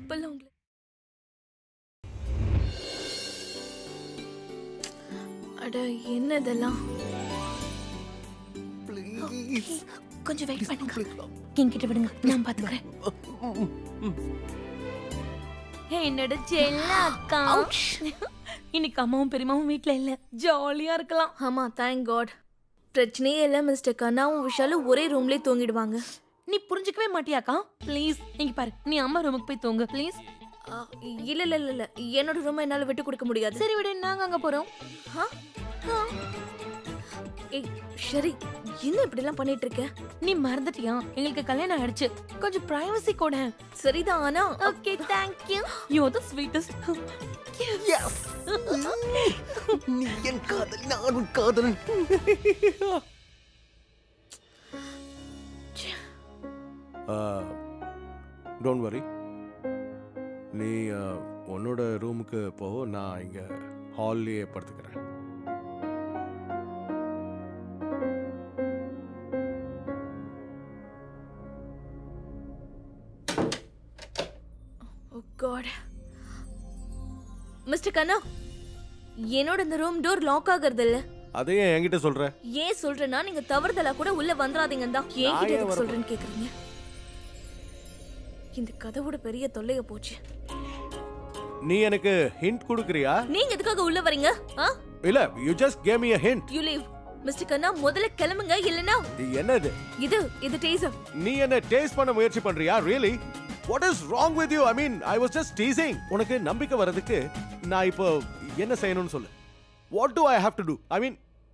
இப்பெல்லாம் உங்களை அட என்ன இதெல்லாம் ப்ளீஸ் கொஞ்சம் வெயிட் பண்ணுங்க என்கிட்ட விடுங்க நான் பாத்துக்கிறேன் என்னோட செல்ல அக்கா இன்னைக்கு அம்மாவும் பெரியமாவும் வீட்ல இல்ல ஜாலியா இருக்கலாம் ஆமா தேங்க் காட் பிரச்சனையே இல்லை மிஸ்டர் கண்ணாவும் விஷாலும் ஒரே ரூம்லயே தூங்கிடுவாங்க நீ புரிஞ்சுக்கவே மாட்டியாக்கா ப்ளீஸ் இங்க பாரு நீ அம்மா ரூமுக்கு போய் தூங்கு ப்ளீஸ் ஆ, இல்ல இல்ல இல்ல இல்ல என்னோட ரூமை என்னால விட்டு கொடுக்க முடியாது சரி விடு நாங்க அங்க போறோம் ஆ? ஆ. ஏய் சரி என்ன இப்படி எல்லாம் பண்ணிட்டு இருக்க நீ மறந்துட்டியா எங்களுக்கு கல்யாணம் ஆயிடுச்சு கொஞ்சம் பிரைவசி கூட சரிதான் ஆனா okay thank you you the sweetest yes நீ என் காதல் நான் உன் காதலன் டோன்ட் வரி நீ uh, உன்னோட ரூமுக்கு போ நான் இங்கே ஹால்லேயே படுத்துக்கிறேன் ஓ காட் மிஸ்டர் கண்ணா என்னோட இந்த ரூம் டோர் லாக் ஆகுறது இல்ல அதையே என்கிட்ட சொல்கிற ஏன் சொல்றேன்னா நீங்க தவறுதலா கூட உள்ள வந்துடாதீங்கன்னு தான் ஏன் நான் ஏன் எதுக்கு வரணும்? சொல்றேன்னு கேக்குறீங்க இந்த கதவோட பெரிய தொல்லைய போச்சு நீ எனக்கு ஹிண்ட் கொடுக்குறியா நீங்க எதுக்காக உள்ள வரீங்க ஆ இல்ல you just came me a hint you leave mister Kanna முதல்ல கிளம்புங்க இல்லனா இது என்னது இது இது டேசர் நீ என்ன டேஸ்ட் பண்ண முயற்சி பண்றியா really what is wrong with you I mean I was just teasing உனக்கு நம்பிக்கை வர்றதுக்கு நான் இப்போ என்ன செய்யணும்னு சொல்லு what do I have to do I mean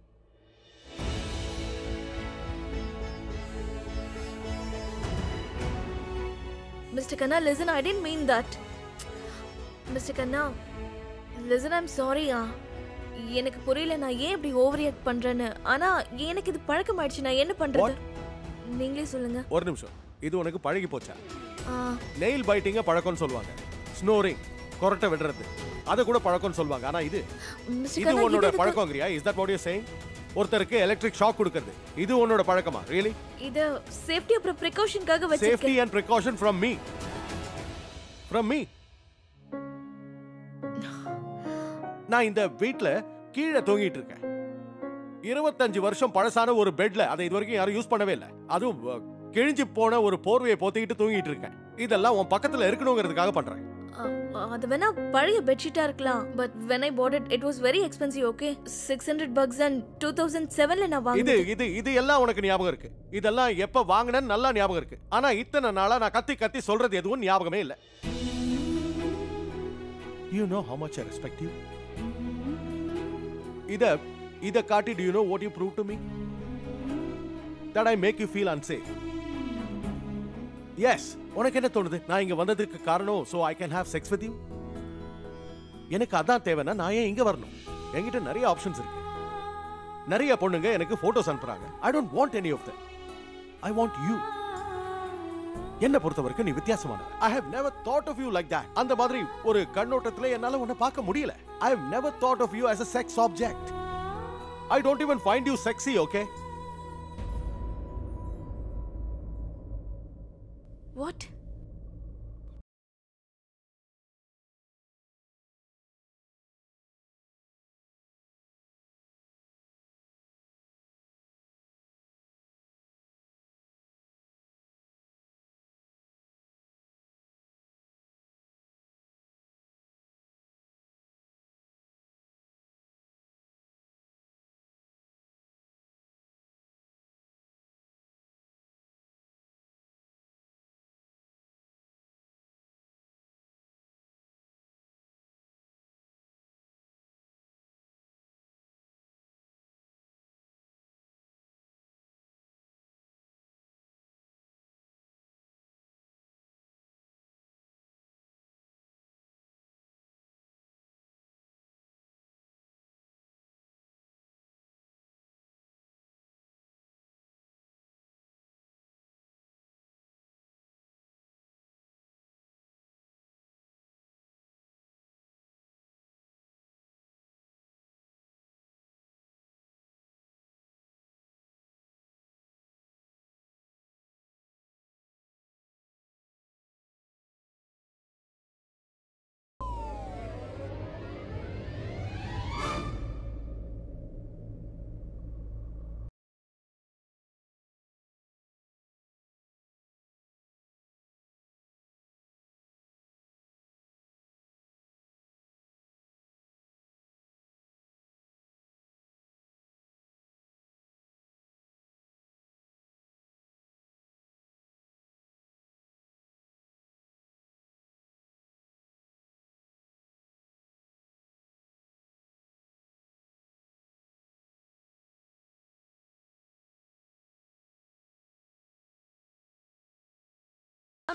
mister Kanna listen I didn't mean that mister Kanna listen I'm சாரியா எனக்கு புரியல நான் ஏன் இப்படி ஓவர் ரியாக்ட் பண்றேன்னு ஆனா எனக்கு இது பழக்கமாயிடுச்சு நான் என்ன பண்றது நீங்களே சொல்லுங்க ஒரு நிமிஷம் இது உனக்கு பழகி போச்சா ஆ, நெயில் பைட்டிங்க பழக்கம்னு சொல்லுவாங்க ஸ்னோரிங் கொரட்டை விடுறது அதை கூட பழக்கம்னு சொல்லுவாங்க ஆனா இது மிஸ்டர் இது கண்ணா இது உன்னோட எதுக்கு- பழக்கங்கிறியா is that what you saying ஒருத்தருக்கு எலக்ட்ரிக் ஷாக் கொடுக்கிறது இது உன்னோட பழக்கமா ரியலி இது சேஃப்டி அப்புறம் ப்ரிகாஷனுக்காக சேஃப்டி வச்சிருக்கேன் and precaution from me from me நான் இந்த வீட்ல கீழே தூங்கிட்டு இருக்கேன் இருபத்தஞ்சு வருஷம் பழசான ஒரு பெட்ல அதை இது வரைக்கும் யாரும் யூஸ் பண்ணவே இல்லை அதுவும் அஹ், கிழிஞ்சு போன ஒரு போர்வையை போத்திக்கிட்டு தூங்கிட்டு இருக்கேன் இதெல்லாம் உன் பக்கத்துல இருக்கணுங்கிறதுக்காக பண்றேன் ஆ, அது வேணா பழைய பெட்ஷீட்டா இருக்கலாம் but when I bought it it was very expensive okay six hundred bucks and two thousand செவன்ல நான் இது வாங்கினேன் இது இது எல்லாம் உனக்கு ஞாபகம் இருக்கு இதெல்லாம் எப்ப வாங்கினேன்னு நல்லா ஞாபகம் இருக்கு ஆனா இத்தனை நாளா நான் கத்தி கத்தி சொல்றது எதுவும் ஞாபகமே இல்ல you know how much I respect you இத இத காட்டி do you know what you prove to me that I make you feel unsafe yes உனக்கு என்ன தோணுது நான் இங்க வந்ததுக்கு காரணம் so I can have sex with you எனக்கு அதான் தேவைன்னா நான் ஏன் இங்க வரணும் என்கிட்ட நிறைய ஆப்ஷன்ஸ் இருக்கு நிறைய பொண்ணுங்க எனக்கு போட்டோஸ் அனுப்புறாங்க I don't want any of that I want you என்ன பொறுத்த வரைக்கும் நீ வித்தியாசமான I have never thought of you like that அந்த மாதிரி ஒரு கண்ணோட்டத்துல என்னால உன்னை பார்க்க முடியல I have never thought of you as a sex object I don't even find you sexy okay what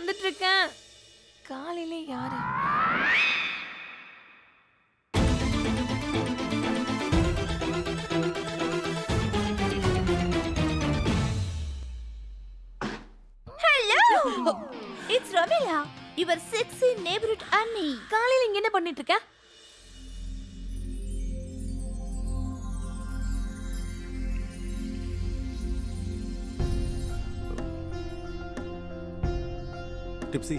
வந்துட்டு இருக்கேன் காலையில யாரு Hello! It's Ravila, your sexy neighborhood Annie. காலையில இங்க என்ன பண்ணிட்டு இருக்க டிப்ஸி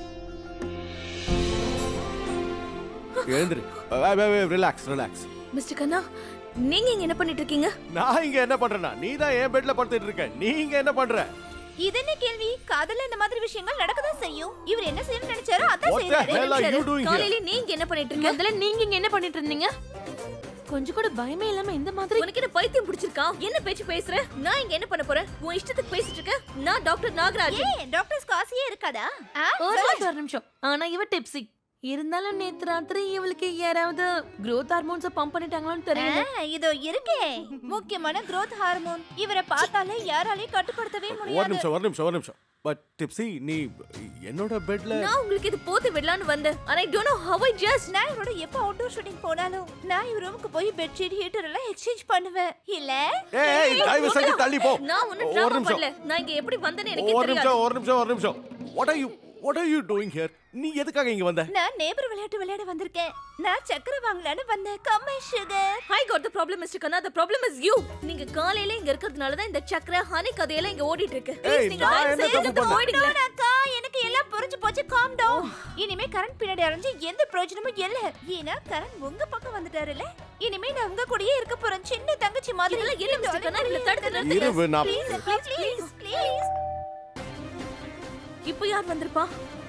எழுந்துரு ரிலாக்ஸ் ரிலாக்ஸ் மிஸ்டர் கண்ணா நீங்க இங்க என்ன பண்ணிட்டு இருக்கீங்க நான் இங்க என்ன பண்றேன்னா நீ தான் என் பெட்ல படுத்துட்டு இருக்க நீங்க என்ன பண்ற இது என்ன கேள்வி காதல்ல இந்த மாதிரி விஷயங்கள் நடக்கதான் செய்யும் இவர் என்ன செய்யணும்னு நினைச்சாரோ அதான் What the செய்யறாரு hell are you doing here? காலையில நீங்க என்ன பண்ணிட்டு இருக்கீங்க முதல்ல நீங்க இங்க என்ன பண்ணிட்டு இருந்தீங்க கொஞ்சம் கூட பயமே இல்லாம இந்த மாதிரி உனக்கு என்ன பைத்தியம் பிடிச்சிருக்கா என்ன பேச்சு பேசுற நான் இங்க என்ன பண்ண போறேன் உன் இஷ்டத்துக்கு பேசிட்டு இருக்க நான் டாக்டர் நாகராஜ் ஏன் டாக்டர்ஸ் காசியே இருக்காதா ஆ? ஒரு நிமிஷம் ஒரு நிமிஷம் ஆனா இவ டிப்ஸி இருந்தாலும் நேத்து ராத்திரி இவளுக்கு யாராவது growth ஹார்மோன்ஸ் பம்ப் பண்ணிட்டாங்களான்னு தெரியல ஆ, இதோ இருக்கே முக்கியமான growth ஹார்மோன் இவரை பார்த்தாலே யாராலையும் கட்டுப்படுத்தவே ஒரு முடியாது நிமிஷம் ஒரு நிமிஷம் ஒரு நிமிஷம் பட் டிப்ஸி நீ என்னோட பெட்ல நான் உங்களுக்கு இது போத்து விடலான்னு வந்தேன் ஆனா I don't know how I just நான் இவரோட எப்ப அவுட்டோர் ஷூட்டிங் போனாலும் நான் இவர் ரூமுக்கு போய் பெட்ஷீட் ஹீட்டர் எல்லாம் எக்ஸ்சேஞ்ச் பண்ணுவேன் இல்ல ஏய் ஏய், தயவு செஞ்சு தள்ளி போ நான் ஒன்னும் ஒரு டிராமா நிமிஷம் பண்ணல நான் இங்க எப்படி வந்தேன்னு எனக்கே ஒரு தெரியாது நிமிஷம் ஒரு நிமிஷம் ஒரு நிமிஷம் what are you what are you doing here நீ எதுக்காக இங்க வந்த நான் நேபர் விளையாட்டு விளையாட வந்திருக்கேன் நான் சக்கரை வாங்கலான்னு வந்தேன் கம்மை sugar hi got the problem mister Kanna the problem is you நீங்க காலையில இங்க இருக்கிறதுனால தான் இந்த சக்கரை ஹனி கதையெல்லாம் இங்க ஓடிட்டு இருக்கு ஏய், Please, நீங்க நான் தயவு என்ன செய்து தப்பு இங்க பண்ணேன்? போயிடுங்க. அக்கா எனக்கு எல்லாம் புரிஞ்சு போச்சு காம் டவுன் இனிமே கரண்ட் பின்னாடி அரைஞ்சு எந்த பிரயோஜனமும் இல்ல ஏன்னா கரண்ட் உங்க பக்கம் வந்துட்டாருல இனிமே நான் உங்க கூடயே இருக்க போறேன் சின்ன தங்கச்சி மாதிரி இதெல்லாம் இல்ல மிஸ்டர் கண்ணா இதுல தடுத்து நிறுத்துங்க. இரு நான் ப்ளீஸ் ப்ளீஸ் ப்ளீஸ் ப்ளீஸ் இப்போ யார் வந்திருப்பா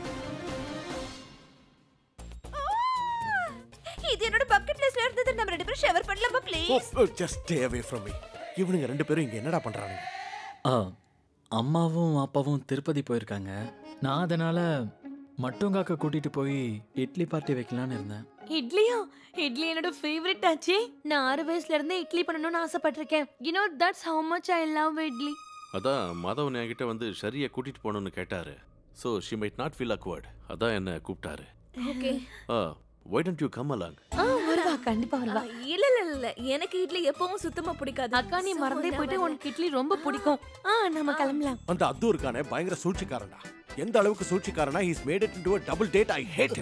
இது என்னோட பக்கெட் லிஸ்ட்ல இருந்தது நம்ம ரெண்டு பேரும் ஷவர் பண்ணலாமா please just stay away from me இவனுங்க ரெண்டு பேரும் இங்க என்னடா பண்றானுங்க ஆ அம்மாவும் அப்பாவும் திருப்பதி போயிருக்காங்க நான் அதனால மட்டுங்காக்க கூட்டிட்டு போய் இட்லி பார்ட்டி வைக்கலான்னு இருந்தேன் இட்லியா இட்லி என்னோட ஃபேவரட் ஆச்சே நான் ஆறு வயசுல இருந்தே இட்லி பண்ணணும்னு ஆசைப்பட்டிருக்கேன் you know that's how much I love idli அதான் மாதவன் என்கிட்ட வந்து ஷரியை கூட்டிட்டு போகணும்னு கேட்டாரு so she might not feel awkward அதான் என்ன கூப்பிட்டாரு okay ah why don't you come along ஆ வருவா கண்டிப்பா வருவா இல்ல இல்ல இல்ல எனக்கு இட்லி எப்பவும் சுத்தமா பிடிக்காது அக்கா நீ So, மறந்தே நான் போயிட்டு வரல. உனக்கு இட்லி ரொம்ப பிடிக்கும் ஆ நம்ம கிளம்பலாம் அந்த அத்து இருக்கானே பயங்கர சூழ்ச்சிக்காரன்டா எந்த அளவுக்கு சூழ்ச்சிக்காரனா he's made it into a double date I hate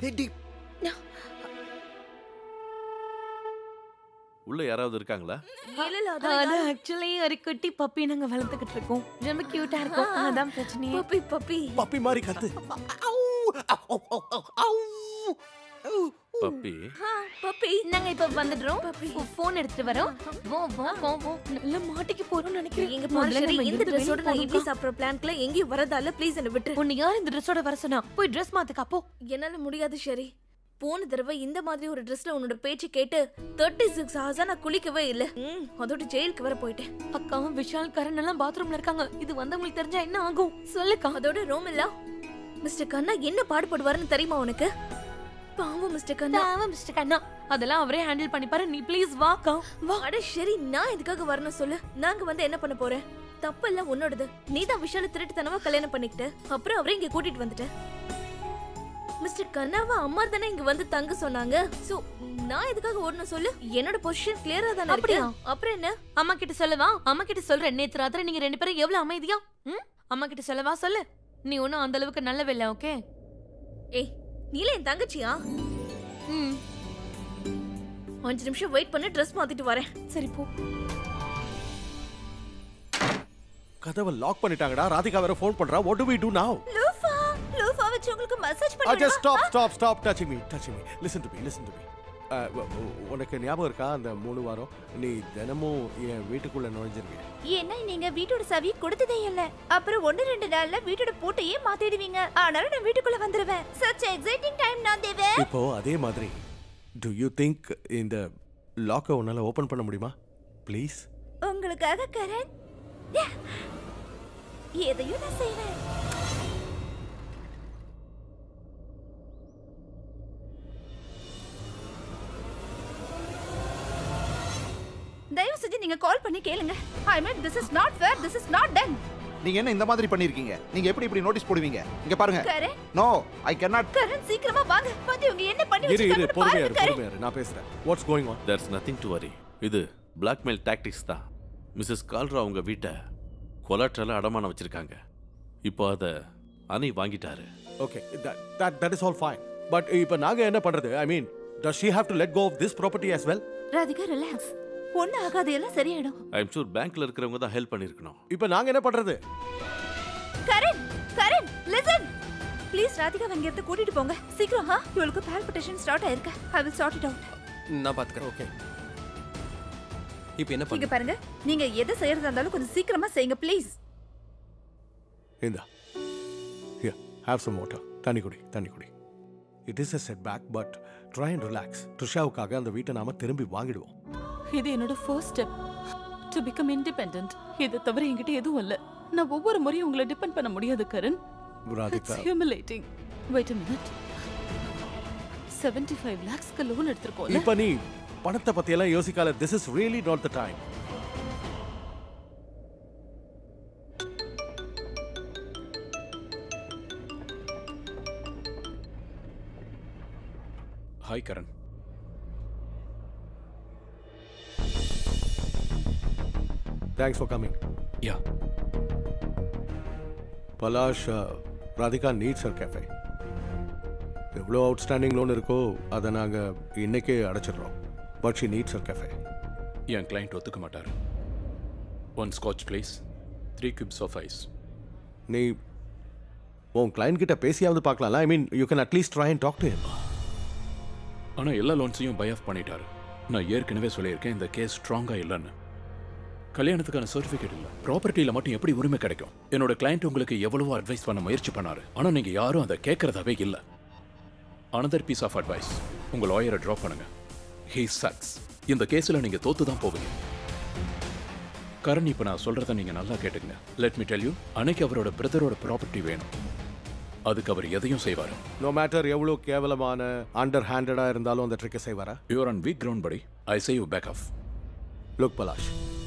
உள்ள யாராவது இருக்காங்களா இல்ல இல்ல அது அதான் ஆக்சுவலி ஒரு குட்டி பப்பி நாங்க வளர்த்துக்கிட்டு இருக்கோம் ரொம்ப கியூட்டா இருக்கும் அதான் பிரச்சனையே பப்பி பப்பி பப்பி மாதிரி கத்து பப்பி ஆ, பப்பி நாங்க இப்ப வந்துடுறோம் போன் எடுத்துட்டு வரோம் வோ வோ வோ வோ நல்ல மாட்டிக்கு போறோம்னு நினைக்கிறேன் எங்க முதல்ல பாரு நம்ம இந்த இங்கிருந்து ட்ரெஸ்ஸோட வெளிய நான் இட்லி போகணும்க்கா. சாப்பிடுற பிளான்க்குள்ள எங்கேயும் வரதால ப்ளீஸ் என்ன விட்டு உன்னை யார் இந்த ட்ரெஸ்ஸோட வர சொன்னா போய் ட்ரெஸ் மாத்துக்கா போ என்னால முடியாது ஷரி போன தடவை இந்த மாதிரி ஒரு ட்ரெஸ்ல உன்னோட பேச்சு கேட்டு தேர்ட்டி சிக்ஸ் ஹவர்ஸா நான் குளிக்கவே இல்ல ம், அதோட ஜெயிலுக்கு வர போயிட்டேன் அக்கா விஷால் கரண் எல்லாம் பாத்ரூம்ல இருக்காங்க இது வந்தவங்களுக்கு தெரிஞ்சா என்ன ஆகும் சொல்லுக்கா அதோட ரோம் இல்ல மிஸ்டர் கண்ணா என்ன பாடுபடுவாருன்னு தெரியுமா உனக்கு பாவம் மிஸ்டர் கண்ணா தேவை மிஸ்டர் கண்ணா அதெல்லாம் அவரே ஹேண்டில் பண்ணிப்பாரு நீ ப்ளீஸ் வாக்கா வா அட சரி நான் இதுக்காக வரணும் சொல்லு நாங்க வந்து என்ன பண்ண போறேன் தப்பு எல்லாம் உன்னோடது நீ தான் விஷால திருட்டுத்தனமா கல்யாணம் பண்ணிக்கிட்ட அப்புறம் அவரை இங்க கூட்டிட்டு வந்துட்ட மிஸ்டர் கண்ணாவா அம்மா தானே இங்க வந்து தங்க சொன்னாங்க சோ நான் இதுக்காக ஓடணும் சொல்லு என்னோட பொசிஷன் கிளியரா தானே இருக்கு அப்படியா? அப்புறம் என்ன அம்மா கிட்ட சொல்லவா அம்மா கிட்ட சொல்றேன் நேத்து ராத்திரி நீங்க ரெண்டு பேரும் எவ்வளவு அமைதியா ம் அம்மா கிட்ட சொல்லவா சொல்லு நீ ஒன்னும் அந்த அளவுக்கு நல்லவில்லை ஓகே ஏய் நீல என் தங்கச்சியா ம் அஞ்சு நிமிஷம் வெயிட் பண்ணி ட்ரெஸ் மாத்திட்டு வரேன் சரி போ கதவை லாக் பண்ணிட்டாங்கடா ராதிகா வேற ஃபோன் பண்றா what do we do now loofah loofah வச்சு உங்களுக்கு மசாஜ் I just பண்ணுங்க stop stop stop touching me touching me listen to me listen to me Uh, உ- உ- உனக்கு ஞாபகம் இருக்கா அந்த மூணு வாரம் நீ தினமும் என் வீட்டுக்குள்ள நுழைஞ்சிருக்க ஏன்னா நீங்க வீட்டோட சாவி கொடுத்ததே இல்ல அப்புறம் ஒன்னு ரெண்டு நாள்ல வீட்டோட பூட்டையே மாத்திடுவீங்க ஆனாலும் நான் வீட்டுக்குள்ள வந்துருவேன் சச் எக்ஸைட்டிங் டைம் நான் தேவே இப்போ அதே மாதிரி டு யூ திங்க் இந்த லாக்கை உன்னால ஓபன் பண்ண முடியுமா ப்ளீஸ் உங்களுக்காக கரண் எதையும் நான் செய்வேன் தயவு செஞ்சு நீங்க கால் பண்ணி கேளுங்க I mean this is not fair this is not done நீங்க என்ன இந்த மாதிரி பண்ணிருக்கீங்க நீங்க எப்படி இப்படி நோட்டீஸ் போடுவீங்க இங்க பாருங்க Karan no I cannot Karan சீக்கிரமா வாங்க வந்து இவங்க என்ன பண்ணி இரு இரு வச்சிருக்காங்கன்னு பொறுமையா பாருங்க இரு கரண் பொறுமையா இரு நான் பேசுறேன் what's going on there's nothing to worry இது பிளாக்மெயில் டாக்டிக்ஸ் தான் மிஸ்ஸஸ் கால்ரா அவங்க வீட்டை கொலாட்ரல அடமானம் வச்சிருக்காங்க இப்போ அதை அணி வாங்கிட்டாரு okay that that is all fine but இப்போ நாங்க என்ன பண்றது I mean does she have to let go of this property as well Radhika relax ஒண்ணு ஆகாது எல்லாம் சரியாயிடும் ஐ எம் ஷூர் பேங்க்ல இருக்கிறவங்க தான் ஹெல்ப் பண்ணிருக்கணும் இப்போ நாங்க என்ன பண்றது கரண் கரண் லிசன் ப்ளீஸ் ராதிகா இங்க இருந்து கூட்டிட்டு போங்க சீக்கிரம் ஹா இவளுக்கு பால்பிட்டேஷன் ஸ்டார்ட் ஆயிருக்கு I will sort it out நான் பாத்துக்கிறேன் ஓகே இப்போ என்ன இங்க பண்ணு பாருங்க நீங்க எதை செய்யறதா இருந்தாலும் கொஞ்சம் சீக்கிரமா செய்யுங்க ப்ளீஸ் இந்தா ஹியர் ஹேவ் சம் வாட்டர் தண்ணி குடி தண்ணி குடி it is a setback but try and relax ட்ரிஷாவுக்காக அந்த வீட்டை நாம திரும்பி வாங்கிடுவோம் இது என்னோட first step to become independent இதை தவிர என்கிட்ட எதுவும் இல்ல நான் ஒவ்வொரு முறையும் உங்களை டிபெண்ட் பண்ண முடியாது Karan Radhika it's humiliating wait a minute 75 five லேக்ஸ்க்கு லோன் எடுத்திருக்கோம்ல இப்போ நீ பணத்தை பத்தி எல்லாம் யோசிக்காத this is really not the time hi Karan thanks for coming ya Palash Radhika needs her cafe எவ்வளோ அவுட்ஸ்டாண்டிங் லோன் இருக்கோ அதை நாங்கள் இன்னைக்கே அடைச்சிடுறோம் but she needs her cafe என் கிளைண்ட் ஒத்துக்க மாட்டார் one scotch please three cubes of ice நீ உன் கிளைண்ட் கிட்ட பேசியாவது பார்க்கலாம்ல ஐ மீன் you can at least try and talk to him ஆனால் எல்லா லோன்ஸையும் பை ஆஃப் பண்ணிட்டாரு நான் ஏற்கனவே சொல்லியிருக்கேன் இந்த கேஸ் ஸ்ட்ராங்காக இல்லைன்னு கல்யாணத்துக்கான சர்டிஃபிகேட் இல்லை ப்ராப்பர்ட்டியில் மட்டும் எப்படி உரிமை கிடைக்கும் என்னோட கிளைண்ட் உங்களுக்கு எவ்வளவோ அட்வைஸ் பண்ண முயற்சி பண்ணாரு ஆனால் நீங்கள் யாரும் அதை கேட்கறதாவே இல்லை அனதர் பீஸ் ஆஃப் அட்வைஸ் உங்க லாயரை ட்ராப் பண்ணுங்க ஹீ சக்ஸ் இந்த கேஸில் நீங்கள் தோத்து தான் போவீங்க கரண் இப்போ நான் சொல்றத நீங்க நல்லா கேட்டுங்க லெட் மீ டெல் யூ அன்னைக்கு அவரோட பிரதரோட ப்ராப்பர்ட்டி வேணும் அதுக்கு அவர் எதையும் செய்வார் நோ மேட்டர் எவ்வளோ கேவலமான அண்டர் ஹேண்டடாக இருந்தாலும் அந்த ட்ரிக்கை செய்வாரா யூஆர் ஆன் வீக் கிரவுண்ட் படி I say you back off look Palash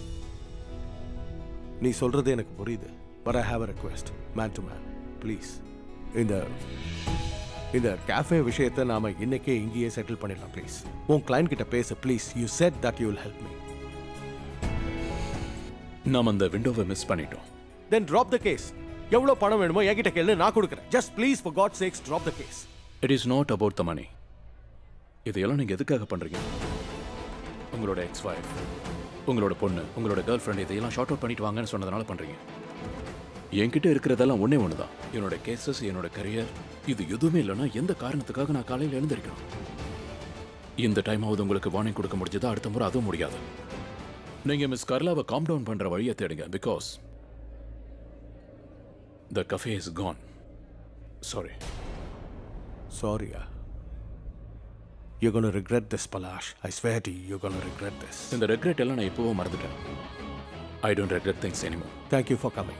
நீ சொல்றது எனக்கு புரியுது but I have a request man to man please இந்த இந்த கேஃபே விஷயத்தை நாம இன்னைக்கே இங்கேயே செட்டில் பண்ணிடலாம் ப்ளீஸ் உன் கிளைண்ட் கிட்ட பேச please you said that you will help me நாம் அந்த விண்டோவை மிஸ் பண்ணிட்டோம் தென் ட்ராப் த கேஸ் எவ்வளோ பணம் வேணுமோ என்கிட்ட கேளு நான் கொடுக்குறேன் just please for God sakes drop the case it is not about the money இதையெல்லாம் நீங்க எதுக்காக பண்றீங்க உங்களோட எக்ஸ் ஒய்ஃப் உங்களோட பொண்ணு உங்களோட கேர்ள் ஃப்ரெண்ட் இதையெல்லாம் ஷார்ட் அவுட் பண்ணிட்டு வாங்கன்னு சொன்னதுனால பண்றீங்க என்கிட்ட இருக்கிறதெல்லாம் ஒண்ணே ஒன்று தான் என்னோட கேசஸ் என்னோட கரியர் இது எதுவுமே இல்லைன்னா எந்த காரணத்துக்காக நான் காலையில் எழுந்திருக்கணும் இந்த டைமாவது உங்களுக்கு வார்னிங் கொடுக்க முடிஞ்சதா அடுத்த முறை அதுவும் முடியாது நீங்க மிஸ் கர்லாவை காம் டவுன் பண்ற வழியை தேடுங்க because the cafe is gone sorry சாரியா you gonna regret this Palash I swear to you gonna regret this இந்த ரெக்ரெட் எல்லாம் நான் எப்பவோ மறந்துட்டேன் I don't regret things anymore thank you for coming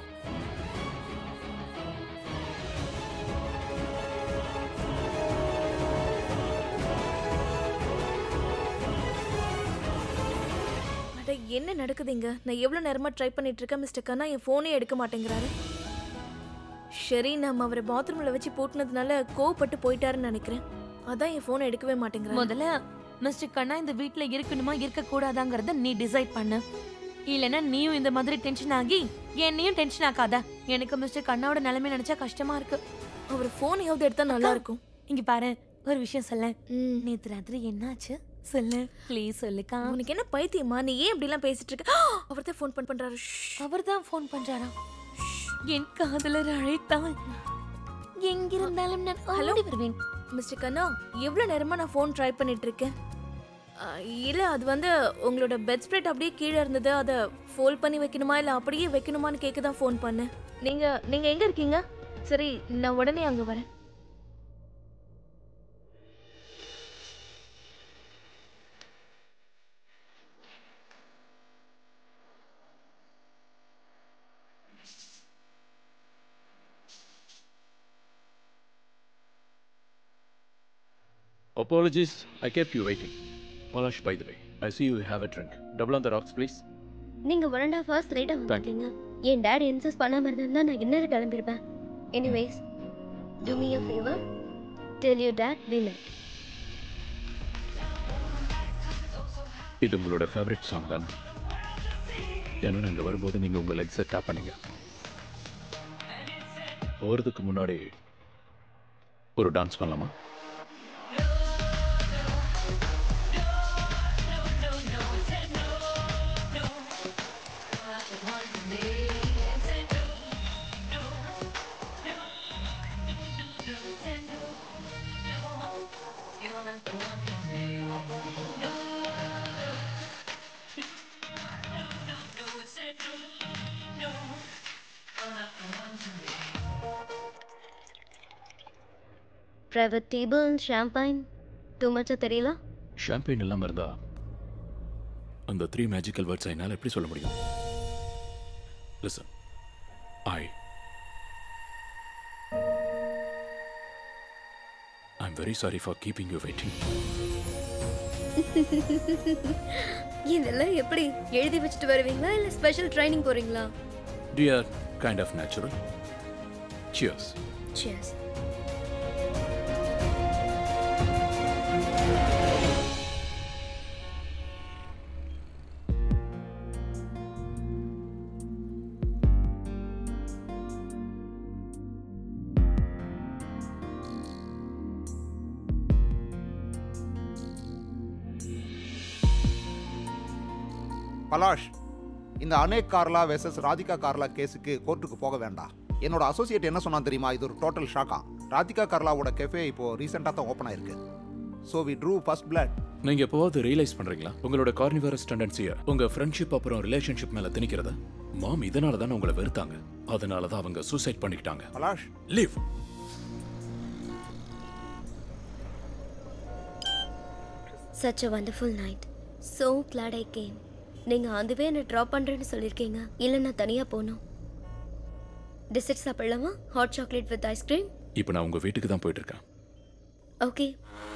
அட என்ன நடக்குதுங்க நான் எவ்வளவு நேரமா ட்ரை பண்ணிட்டு இருக்கேன் மிஸ்டர் கண்ணா என் ஃபோனே எடுக்க மாட்டேங்கிறாரு சரி நம்ம அவரை பாத்ரூம்ல வச்சு பூட்டினதுனால கோவப்பட்டு போயிட்டாருன்னு நினைக்கிறேன் அதான் என் ஃபோனை எடுக்கவே மாட்டேங்கிறாரு முதல்ல மிஸ்டர் கண்ணா இந்த வீட்ல இருக்கணுமா இருக்க கூடாதாங்கறத நீ டிசைட் பண்ணு இல்லனா நீயும் இந்த மாதிரி டென்ஷன் ஆகி என்னையும் டென்ஷன் ஆக்காத எனக்கு மிஸ்டர் கண்ணாவோட நிலைமை நினைச்சா கஷ்டமா இருக்கு அவர் ஃபோனையாவது எடுத்தா நல்லா இருக்கும் இங்க பாரு ஒரு விஷயம் சொல்ல ம். நேத்து ராத்திரி என்னாச்சு சொல்லு ப்ளீஸ் சொல்லுக்கா உனக்கு என்ன பைத்தியமா நீ ஏன் இப்படி எல்லாம் பேசிட்டு இருக்க அவர் தான் ஃபோன் பண்றாரு அவர் தான் ஃபோன் பண்றாரா என் காதலர் அழைத்தால் எங்கிருந்தாலும் நான் ஓடி வருவேன் மிஸ்டர் கண்ணா எவ்வளவு நேரமா நான் ஃபோன் ட்ரை பண்ணிட்டு இருக்கேன் ஆ, இல்ல அது வந்து உங்களோட பெட் ஸ்ப்ரெட் அப்படியே கீழே இருந்தது அதை ஃபோல்ட் பண்ணி வைக்கணுமா இல்ல அப்படியே வைக்கணுமான்னு கேட்க தான் ஃபோன் பண்ணேன் நீங்க நீங்க எங்க இருக்கீங்க சரி நான் உடனே அங்க வரேன் Apologies, I kept you waiting. Palash, by the way, I see you have a drink. Double on the rocks, please. நீங்க ஒன் அண்ட் ஹாஃப் ஹவர்ஸ் லேட்டா Thank you. வந்துட்டீங்க என் டேடி இன்சஸ்ட் பண்ணாம இருந்தா நான் இன்னும் கிளம்பிருப்பேன் anyways do me a favour tell you that we met இது உங்களோட ஃபேவரட் சாங் தான் ஏன்னா இங்கே வரும்போது நீங்கள் உங்கள் லெக்ஸை டேப் பண்ணீங்க போகிறதுக்கு முன்னாடி ஒரு டான்ஸ் பண்ணலாமா private table champagne டூ மச்சா தெரியல ஷாம்பெயின் இல்லாமல் இருந்தா அந்த த்ரீ மேஜிக்கல் வேர்ட்ஸ் என்னால் எப்படி சொல்ல முடியும் listen I I'm very sorry for keeping you waiting இதெல்லாம் எப்படி எழுதி வச்சுட்டு வருவீங்களா இல்ல ஸ்பெஷல் ட்ரைனிங் போறீங்களா dear kind of natural cheers Cheers. Palash இந்த அனேக் கார்லா வெர்சஸ் ராதிகா கார்லா கேஸுக்கு கோர்ட்டுக்கு போக வேண்டாம் என்னோட அசோசியேட் என்ன சொன்னான் தெரியுமா இது ஒரு டோட்டல் ஷாக்கா ராதிகா கார்லாவோட கெஃபே இப்போ ரீசெண்டாக தான் ஓப்பன் ஆயிருக்கு so we drew first blood நீங்க எப்போவாவது ரியலைஸ் பண்றீங்களா உங்களோட கார்னிவரஸ் டெண்டன்சியை உங்க ஃப்ரெண்ட்ஷிப் அப்புறம் ரிலேஷன்ஷிப் மேல திணிக்கிறத மாம் இதனால தான் உங்களை வெறுத்தாங்க அதனால தான் அவங்க சூசைட் பண்ணிக்கிட்டாங்க Palash leave such a wonderful night so glad i came நீங்க அதுவே என்ன ட்ராப் பண்றேன்னு சொல்லிருக்கீங்க இல்ல நான் தனியா போகணும் டிசர்ட் சாப்பிடலாமா ஹாட் சாக்லேட் வித் ஐஸ்கிரீம் இப்போ நான் உங்க வீட்டுக்கு தான் போயிட்டு இருக்கேன் ஓகே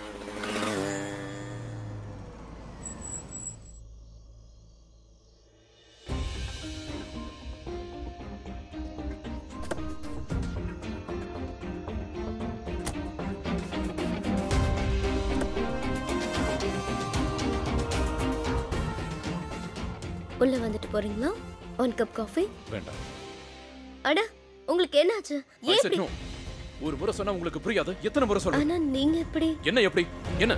உள்ள வந்துட்டு போறீங்களா ஒன் கப் காஃபி வேண்டாம் அட உங்களுக்கு என்னாச்சு I ஏன் said இப்படி no. ஒரு முறை சொன்னா உங்களுக்கு புரியாது எத்தனை முறை சொல்றேன் ஆனா நீங்க எப்படி என்ன எப்படி என்ன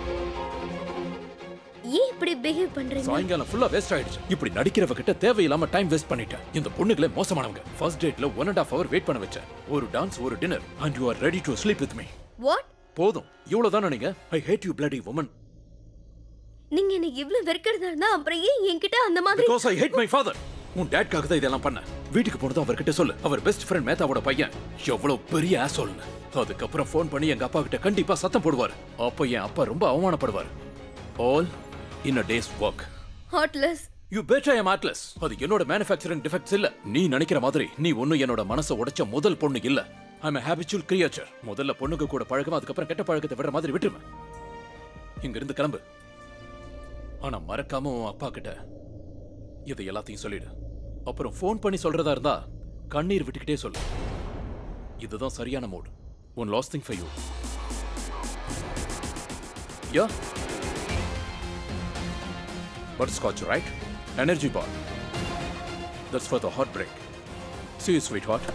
ஏன் இப்படி பிஹேவ் பண்றீங்க சாயங்காலம் ஃபுல்லா வேஸ்ட் ஆயிடுச்சு இப்படி நடிக்கிறவ கிட்ட தேவையில்லாம டைம் வேஸ்ட் பண்ணிட்டேன் இந்த பொண்ணுங்களே மோசமானவங்க ஃபர்ஸ்ட் டேட்ல one and half hour wait பண்ண வச்சேன் ஒரு டான்ஸ் ஒரு dinner and you are ready to sleep with me what போதும் இவ்வளவுதானே நீங்க I hate you bloody woman நீங்க என்ன இவ்ளோ வெறுக்கிறதா இருந்தா அப்புறம் ஏன் என்கிட்ட அந்த மாதிரி because I hate my father உன் டேட்காக தான் இதெல்லாம் பண்ண வீட்டுக்கு போனது அவர்கிட்ட சொல்லு அவர் பெஸ்ட் ஃப்ரெண்ட் மேத்தாவோட பையன் எவ்வளவு பெரிய ஆசோல்னு அதுக்கப்புறம் ஃபோன் பண்ணி எங்க அப்பா கிட்ட கண்டிப்பா சத்தம் போடுவார் அப்ப என் அப்பா ரொம்ப அவமானப்படுவார் all in a days work heartless you bet I am heartless அது என்னோட மேனுஃபேக்சரிங் டிஃபெக்ட்ஸ் இல்ல நீ நினைக்கிற மாதிரி நீ ஒன்னும் என்னோட மனசை உடைச்ச முதல் பொண்ணு இல்ல ஐம் ஹேபிச்சுவல் கிரியேச்சர் முதல்ல பொண்ணுக்கு கூட பழக்கம் அதுக்கப்புறம் கெட்ட பழக்கத்தை விடுற மாதிரி விட்டுருவேன் இங்க இருந்து கிளம்பு ஆனா மறக்காம உன் அப்பா கிட்ட இதை எல்லாத்தையும் சொல்லிடு அப்புறம் ஃபோன் பண்ணி சொல்றதா இருந்தா கண்ணீர் விட்டுக்கிட்டே சொல்லு இதுதான் சரியான mode one last thing for you ya Butterscotch, right? Energy bar. That's for the hot break. See you, sweetheart.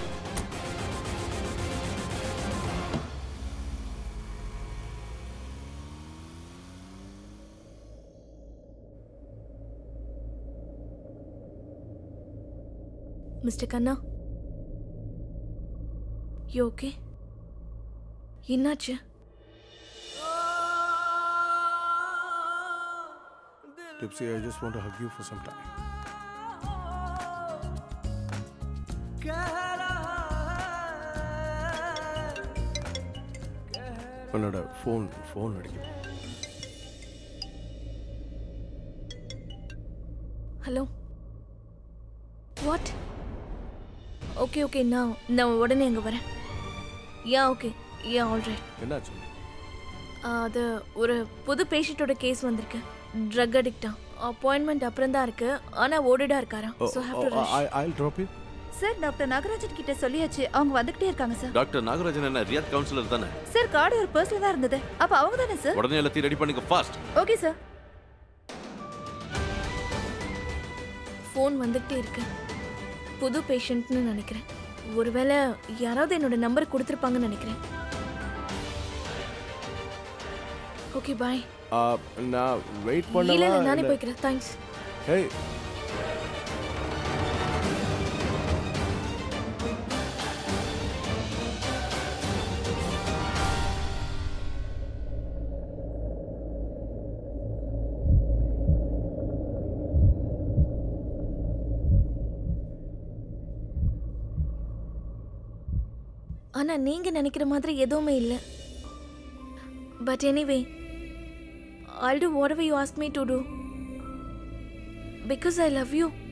Mister Kanna you okay என்னாச்சு Tipsy, I just want to hug you for some time. உன்னோட phone phone அடிக்கும் hello what okay okay நான் நான் உடனே அங்கே வரேன் yeah okay yeah alright என்னாச்சு அது ஒரு புது பேஷண்ட்டோட கேஸ் வந்திருக்கு ட்ரக் அடிக்டா அப்பாயின்மெண்ட் அப்புறம் தான் இருக்கு ஆனா ஓடிடா இருக்காராம் so have to rush I drop you sir doctor Nagarajan கிட்ட சொல்லியாச்சு அவங்க வந்துகிட்டே இருக்காங்க சார் டாக்டர் நாகராஜன் என்ன ரியாத் கவுன்சிலர் தானே சார் கார்டு ஒரு பர்ஸ்ல தான் இருந்தது அப்ப அவங்க தானே சார் உடனே எல்லாத்தையும் ரெடி பண்ணுங்க ஃபாஸ்ட் ஓகே சார் ஃபோன் வந்துகிட்டே இருக்கு புது பேஷண்ட்னு நினைக்கிறேன் ஒருவேளை யாராவது என்னோட நம்பர் கொடுத்துருப்பாங்கன்னு நினைக்கிறேன் ஓகே பாய் நான் வெயிட் இல்ல இல்ல பண்ணவா நானே இல்ல- போய்க்கிறேன் தேங்க்ஸ் ஹேய் ஆனா நீங்க நினைக்கிற மாதிரி எதுவுமே இல்ல but anyway I'll do whatever you ask me to do because I love you